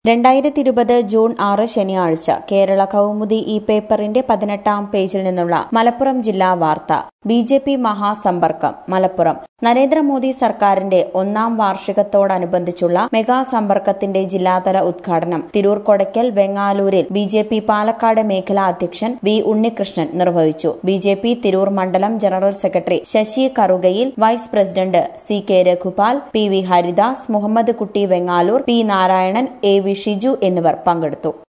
രണ്ടായിരത്തി ഇരുപത് ജൂൺ ആറ് ശനിയാഴ്ച കേരള കൗമുദി ഈ പേപ്പറിന്റെ പതിനെട്ടാം പേജിൽ നിന്നുള്ള മലപ്പുറം ജില്ലാ വാർത്ത ബി ജെ പി മഹാസമ്പർക്കം മലപ്പുറം നരേന്ദ്രമോദി സർക്കാരിന്റെ ഒന്നാം വാർഷികത്തോടനുബന്ധിച്ചുള്ള മെഗാ സമ്പർക്കത്തിന്റെ ജില്ലാതല ഉദ്ഘാടനം തിരൂർ കൊടയ്ക്കൽ വെങ്ങാലൂരിൽ ബി ജെ പി പാലക്കാട് മേഖലാ അധ്യക്ഷൻ വി ഉണ്ണികൃഷ്ണൻ നിർവഹിച്ചു ബി ജെ പി തിരൂർ മണ്ഡലം general secretary Sasi Karukayil vice president C K Raghupal P V Haridas Muhammad Kutty Vengalloor P Narayanan A V Shiju എന്നിവർ പങ്കെടുത്തു